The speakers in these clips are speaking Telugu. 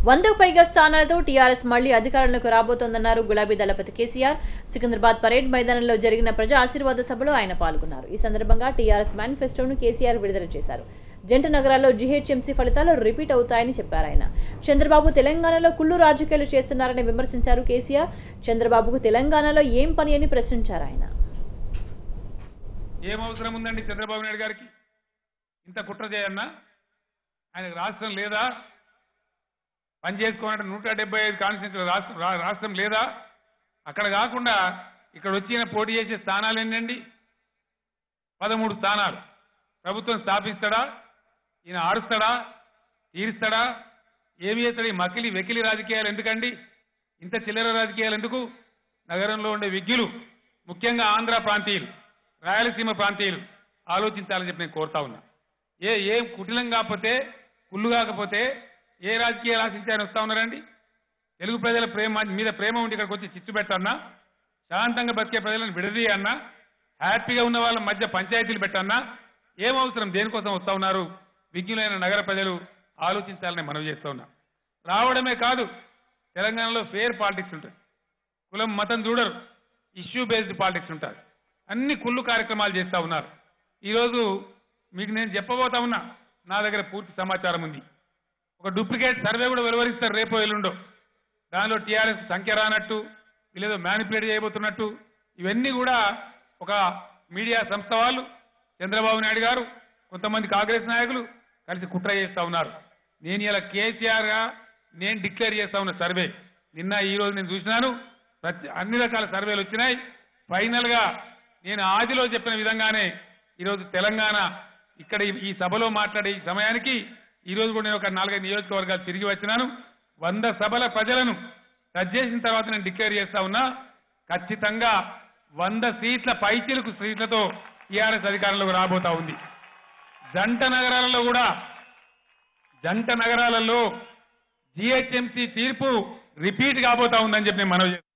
వందకు పైగా స్థానాలతో టీఆర్ఎస్ మళ్లీ అధికారంలోకి రాబోతోందన్నారు గులాబీ దళపతి కేసీఆర్ సికింద్రాబాద్ పరేడ్ మైదానంలో జరిగిన ప్రజా ఆశీర్వాద సభలో ఆయన పాల్గొన్నారు ఈ సందర్భంగా టీఆర్ఎస్ మేనిఫెస్టోను కేసీఆర్ విడుదల చేశారు జంట నగరాల్లో జీహెచ్ఎంసీ ఫలితాలు రిపీట్ అవుతాయని చెప్పారు ఆయన చంద్రబాబు తెలంగాణలో కుళ్ళు రాజకీయాలు చేస్తున్నారని విమర్శించారు కేసీఆర్ చంద్రబాబుకు తెలంగాణలో ఏం పని అని ప్రశ్నించారు ఆయన ఏం అవసరం ఉందండి చంద్రబాబు నాయుడు గారికి ఇంత కుట్ర చేయన్నా ఆయనకు రాష్ట్రం లేదా పని చేసుకోవాలంటే నూట డెబ్బై ఐదు కాన్స్టిట్యూన్సీ రాష్ట్రం రా- రాష్ట్రం లేదా అక్కడ కాకుండా ఇక్కడ వచ్చి ఈయన పోటీ చేసే స్థానాలు ఏంటండి పదమూడు స్థానాలు ప్రభుత్వం స్థాపిస్తాడా ఈయన ఆడుస్తాడా తీరుస్తాడా ఏమి చేస్తాడు ఈ మకిలి వెకిలి రాజకీయాలు ఎందుకండి ఇంత చిల్లర రాజకీయాలు ఎందుకు నగరంలో ఉండే విజ్ఞులు ముఖ్యంగా ఆంధ్ర ప్రాంతీయులు రాయలసీమ ప్రాంతీయులు ఆలోచించాలని చెప్పి నేను కోరుతా ఉన్నా ఏ ఏం కుటిలం కాకపోతే కుళ్ళు కాకపోతే ఏ రాజకీయాలు ఆశించారని వస్తా ఉన్నారండి తెలుగు ప్రజల ప్రేమ మీద ప్రేమ ఉండి ఇక్కడికి వచ్చి చిచ్చు పెట్టన్నా శాంతంగా బతికే ప్రజలను విడదీయన్నా హ్యాపీగా ఉన్న వాళ్ళ మధ్య పంచాయతీలు పెట్టన్నా ఏం అవసరం దేనికోసం వస్తా ఉన్నారు విజ్ఞులైన నగర ప్రజలు ఆలోచించాలని మనవి చేస్తా ఉన్నా రావడమే కాదు తెలంగాణలో ఫేర్ పాలిటిక్స్ ఉంటుంది కులం మతం చూడరు ఇష్యూ బేస్డ్ పాలిటిక్స్ ఉంటారు అన్ని కుళ్ళు కార్యక్రమాలు చేస్తా ఉన్నారు ఈరోజు మీకు నేను చెప్పబోతా ఉన్నా నా దగ్గర పూర్తి సమాచారం ఉంది ఒక డూప్లికేట్ సర్వే కూడా వెలువరిస్తారు రేపో ఎల్లుండో దానిలో టీఆర్ఎస్ సంఖ్య రానట్టు వీళ్ళేదో మ్యానిపులేట్ చేయబోతున్నట్టు ఇవన్నీ కూడా ఒక మీడియా సంస్థ వాళ్ళు చంద్రబాబు నాయుడు గారు కొంతమంది కాంగ్రెస్ నాయకులు కలిసి కుట్ర చేస్తా ఉన్నారు నేను ఇలా కేసీఆర్ గా నేను డిక్లేర్ చేస్తా ఉన్న సర్వే నిన్న ఈ రోజు నేను చూసినాను ప్రతి అన్ని రకాల సర్వేలు వచ్చినాయి ఫైనల్ గా నేను ఆదిలో చెప్పిన విధంగానే ఈరోజు తెలంగాణ ఇక్కడ ఈ- ఈ సభలో మాట్లాడే ఈ సమయానికి ఈ రోజు కూడా నేను ఒక నాలుగైదు నియోజకవర్గాలు తిరిగి వచ్చినాను వంద సభల ప్రజలను టచ్ చేసిన తర్వాత నేను డిక్లేర్ చేస్తా ఉన్నా ఖచ్చితంగా వంద సీట్ల పైచిలకు సీట్లతో టీఆర్ఎస్ అధికారంలోకి రాబోతా ఉంది జంట నగరాలలో కూడా జంట నగరాలలో జిహెచ్ఎంసీ తీర్పు రిపీట్ కాబోతా ఉందని చెప్పి నేను మనవి చేస్తున్నాను.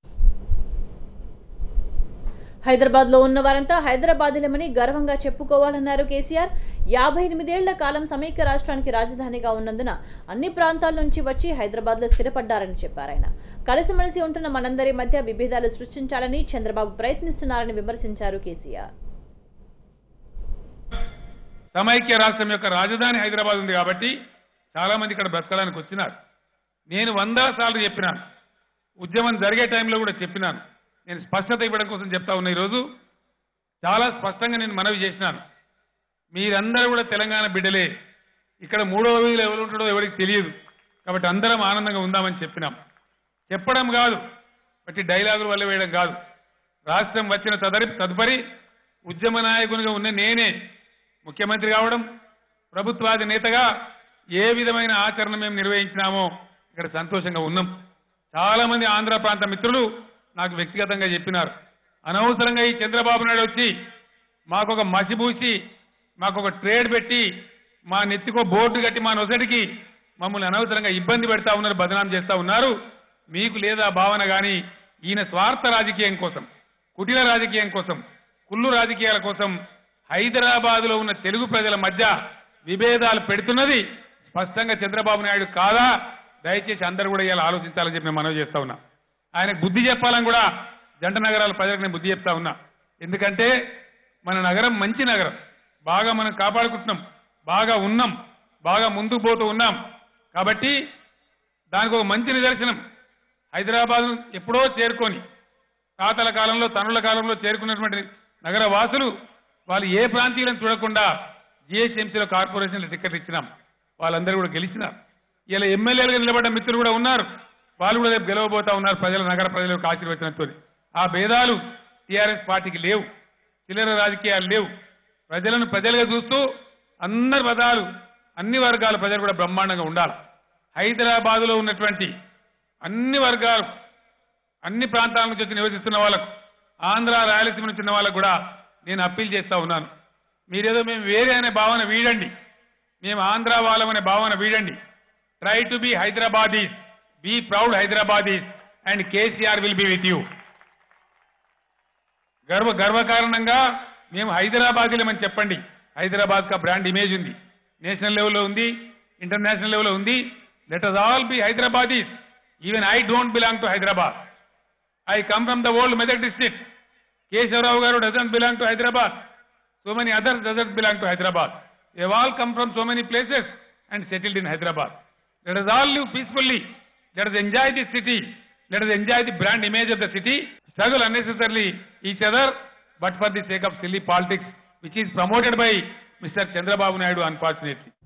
హైదరాబాద్ లో ఉన్న వారంతా హైదరాబాదీలమని గర్వంగా చెప్పుకోవాలన్నారు కేసీఆర్ యాభై ఎనిమిదేళ్ల కాలం సమైక్య రాష్ట్రానికి రాజధానిగా ఉన్నందున అన్ని ప్రాంతాల నుంచి వచ్చి హైదరాబాద్ లో స్థిరపడ్డారని చెప్పారు ఆయన కలిసిమెలిసి ఉంటున్న మనందరి మధ్య విభేదాలు సృష్టించాలని చంద్రబాబు ప్రయత్నిస్తున్నారని విమర్శించారు కేసీఆర్ సమైక్య రాష్ట్రం యొక్క రాజధాని హైదరాబాద్ ఉంది కాబట్టి చాలా మంది ఇక్కడ బ్రతకడానికి వచ్చినారు నేను వందల సార్లు చెప్పినాను ఉద్యమం జరిగే టైంలో కూడా చెప్పినాను నేను స్పష్టత ఇవ్వడం కోసం చెప్తా ఉన్నా ఈరోజు చాలా స్పష్టంగా నేను మనవి చేసినాను మీరందరూ కూడా తెలంగాణ బిడ్డలే ఇక్కడ మూడవ వీధిలో ఎవరు ఉంటాడో ఎవరికి తెలియదు కాబట్టి అందరం ఆనందంగా ఉందామని చెప్పినాం చెప్పడం కాదు బట్టి డైలాగులు వల్ల వేయడం కాదు రాష్ట్రం వచ్చిన తదరి తదుపరి ఉద్యమ నాయకునిగా ఉన్న నేనే ముఖ్యమంత్రి కావడం ప్రభుత్వాది నేతగా ఏ విధమైన ఆచరణ మేము నిర్వహించినామో ఇక్కడ సంతోషంగా ఉన్నాం చాలా మంది ఆంధ్ర ప్రాంత మిత్రులు నాకు వ్యక్తిగతంగా చెప్పినారు అనవసరంగా ఈ చంద్రబాబు నాయుడు వచ్చి మాకొక మసిబూసి మాకొక ట్రేడ్ పెట్టి మా నెత్తికో బోర్డు కట్టి మా నొసటికి మమ్మల్ని అనవసరంగా ఇబ్బంది పెడతా ఉన్నారు బదనాం చేస్తా ఉన్నారు మీకు లేదా భావన కానీ ఈయన స్వార్థ రాజకీయం కోసం కుటిల రాజకీయం కోసం కుళ్ళు రాజకీయాల కోసం హైదరాబాదులో ఉన్న తెలుగు ప్రజల మధ్య విభేదాలు పెడుతున్నది స్పష్టంగా చంద్రబాబు నాయుడు కాదా దయచేసి అందరూ కూడా ఇలా ఆలోచించాలని చెప్పి నేను మనవి చేస్తా ఉన్నా ఆయనకు బుద్ధి చెప్పాలని కూడా జంట నగరాల ప్రజలకు నేను బుద్ధి చెప్తా ఉన్నా ఎందుకంటే మన నగరం మంచి నగరం బాగా మనం కాపాడుకుంటున్నాం బాగా ఉన్నాం బాగా ముందుకు పోతూ ఉన్నాం కాబట్టి దానికి ఒక మంచి నిదర్శనం హైదరాబాద్ ఎప్పుడో చేరుకొని తాతల కాలంలో తనుల కాలంలో చేరుకున్నటువంటి నగర వాసులు వాళ్ళు ఏ ప్రాంతీయులను చూడకుండా జిహెచ్ఎంసీలో కార్పొరేషన్లు టికెట్ ఇచ్చినాం వాళ్ళందరూ కూడా గెలిచినారు ఇలా ఎమ్మెల్యేలుగా నిలబడ్డ మిత్రులు కూడా ఉన్నారు వాళ్ళు కూడా రేపు గెలవబోతా ఉన్నారు ప్రజల నగర ప్రజలకు ఆశీర్వచనంతో ఆ భేదాలు టీఆర్ఎస్ పార్టీకి లేవు చిల్లర రాజకీయాలు లేవు ప్రజలను ప్రజలుగా చూస్తూ అందరి పదాలు అన్ని వర్గాల ప్రజలు కూడా బ్రహ్మాండంగా ఉండాలి హైదరాబాదులో ఉన్నటువంటి అన్ని వర్గాలు అన్ని ప్రాంతాల నుంచి వచ్చి నివసిస్తున్న వాళ్ళకు ఆంధ్ర రాయలసీమ నుంచి ఉన్న వాళ్ళకు కూడా నేను అప్పీల్ చేస్తా ఉన్నాను మీరేదో మేము వేరే అనే భావన వీడండి మేము ఆంధ్ర వాళ్ళం అనే భావన వీడండి try to be Hyderabadis be proud Hyderabadis and KCR will be with you గర్వ గర్వకారణంగా మేము హైదరాబాదీలమని చెప్పండి హైదరాబాద్ కా బ్రాండ్ ఇమేజ్ ఉంది నేషనల్ లెవెల్లో ఉంది ఇంటర్నేషనల్ లెవెల్లో ఉంది Let us all be Hyderabadis. Even I don't belong to Hyderabad. I come from the old Medak district. Keshav Garu doesn't belong to Hyderabad. So many others doesn't belong to Hyderabad. They have all come from so many places and settled in Hyderabad. Let us all live peacefully. Let us enjoy this city. Let us enjoy the brand image of the city. Struggle unnecessarily each other, but for the sake of silly politics, which is promoted by Mr. Chandrababu Naidu, unfortunately.